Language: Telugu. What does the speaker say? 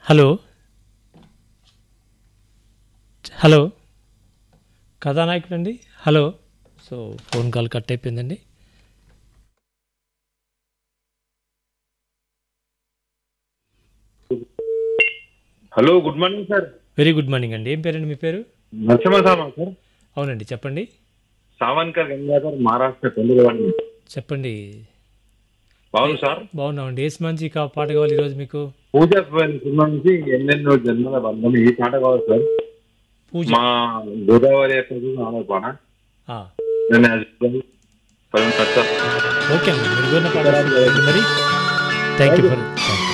హలో హలో కథానాయకుడు అండి hello so phone call cut అయిపోయిందండి hello good morning sir very good morning అండి ఏం పేరండి మీ పేరు నరసింహ సామా సార్ అవునండి చెప్పండి సావన్కర్ గంగాధర్ మహారాష్ట్ర తెలుగువాడిని చెప్పండి బాగుంది సార్ బాగున్నామండి ఏ మంచి కా పాట కావాలి ఈరోజు మీకు పూజ సినిమా నుంచి ఎన్నెన్నో జన్మల బంధం ఈ పాట కావాలి సార్ పూజ మా గోదావరి ఎక్కడ ఆమె పాట ఆ, నేను అది పది సార్ ఓకే అండి మీరు కోరిన పాట మరి థ్యాంక్ యూ ఫర్ థ్యాంక్